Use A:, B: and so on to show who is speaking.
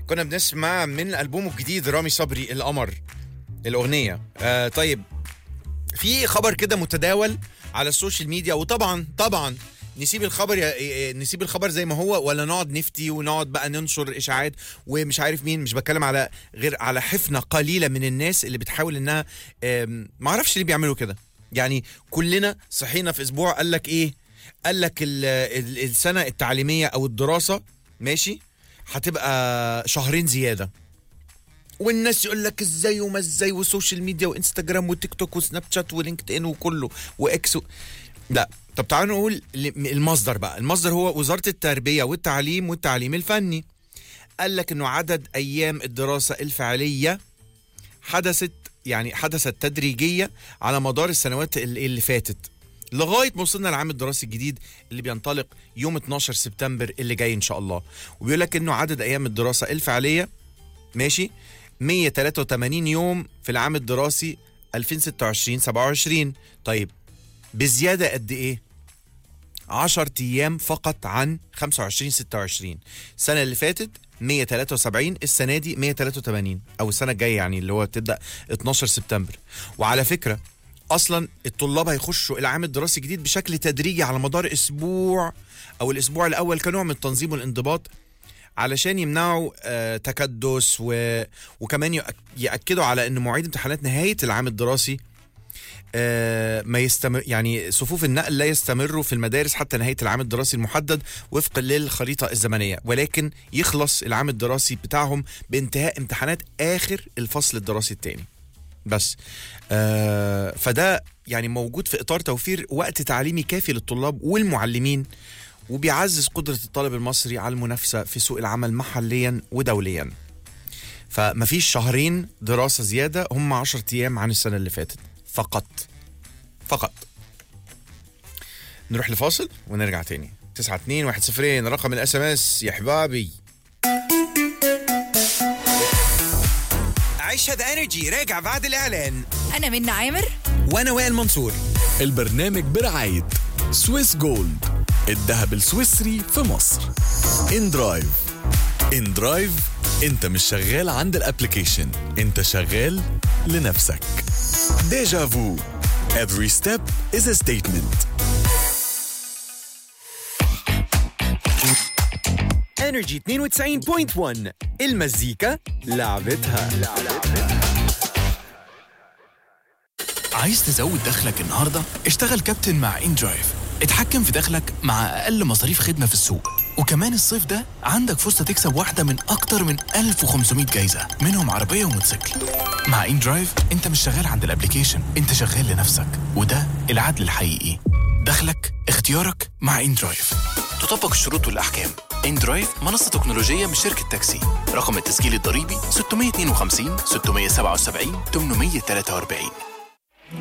A: كنا بنسمع من ألبومه الجديد رامي صبري القمر الأغنية آه طيب في خبر كده متداول على السوشيال ميديا وطبعا طبعا نسيب الخبر يا- نسيب الخبر زي ما هو ولا نقعد نفتي ونقعد بقى ننشر اشاعات ومش عارف مين مش بتكلم على غير على حفنه قليله من الناس اللي بتحاول انها آم، ما اعرفش ليه بيعملوا كده يعني كلنا صحينا في اسبوع قال لك ايه قال لك ال- ال- السنه التعليميه او الدراسه ماشي هتبقى شهرين زياده والناس يقول لك ازاي وما ازاي وسوشيال ميديا وانستجرام وتيك توك وسناب شات ولينكد ان وكله واكس و... لا طب تعالوا نقول ل- المصدر بقى المصدر هو وزارة التربية والتعليم والتعليم الفني قال لك انه عدد ايام الدراسة الفعلية حدثت يعني حدثت تدريجية على مدار السنوات اللي اللي فاتت لغايه ما وصلنا العام الدراسي الجديد اللي بينطلق يوم 12 سبتمبر اللي جاي ان شاء الله وبيقول لك انه عدد ايام الدراسه الفعليه ماشي 183 يوم في العام الدراسي 2026 27 طيب بزياده قد ايه 10 ايام فقط عن 25 26 السنه اللي فاتت 173 السنه دي 183 او السنه الجايه يعني اللي هو تبدا 12 سبتمبر وعلى فكره اصلا الطلاب هيخشوا العام الدراسي الجديد بشكل تدريجي على مدار اسبوع او الاسبوع الاول كنوع من التنظيم والانضباط علشان يمنعوا آه تكدس و... وكمان يأك- ياكدوا على ان مواعيد امتحانات نهايه العام الدراسي آه، ما يستمر يعني صفوف النقل لا يستمروا في المدارس حتى نهايه العام الدراسي المحدد وفقا للخريطه الزمنيه ولكن يخلص العام الدراسي بتاعهم بانتهاء امتحانات اخر الفصل الدراسي الثاني بس آه فده يعني موجود في اطار توفير وقت تعليمي كافي للطلاب والمعلمين وبيعزز قدره الطالب المصري على المنافسه في سوق العمل محليا ودوليا فمفيش شهرين دراسه زياده هم 10 ايام عن السنه اللي فاتت فقط فقط نروح لفاصل ونرجع تاني 9 2 1 0 رقم الاس ام اس يا حبابي عيشها ذا انرجي راجع بعد الاعلان
B: أنا منى عامر
A: وانا وائل منصور
C: البرنامج برعاية سويس جولد الذهب السويسري في مصر ان درايف ان درايف انت مش شغال عند الابليكيشن انت شغال لنفسك ديجا فو every step is a statement
A: انرجي 92.1 المزيكا لعبتها
D: عايز تزود دخلك النهارده؟ اشتغل كابتن مع ان درايف اتحكم في دخلك مع اقل مصاريف خدمه في السوق وكمان الصيف ده عندك فرصه تكسب واحده من اكتر من 1500 جايزه منهم عربيه وموتوسيكل مع ان درايف انت مش شغال عند الابليكيشن انت شغال لنفسك وده العدل الحقيقي دخلك اختيارك مع ان درايف تطبق الشروط والاحكام ان درايف منصه تكنولوجيه من شركه تاكسي رقم التسجيل الضريبي 652 677 843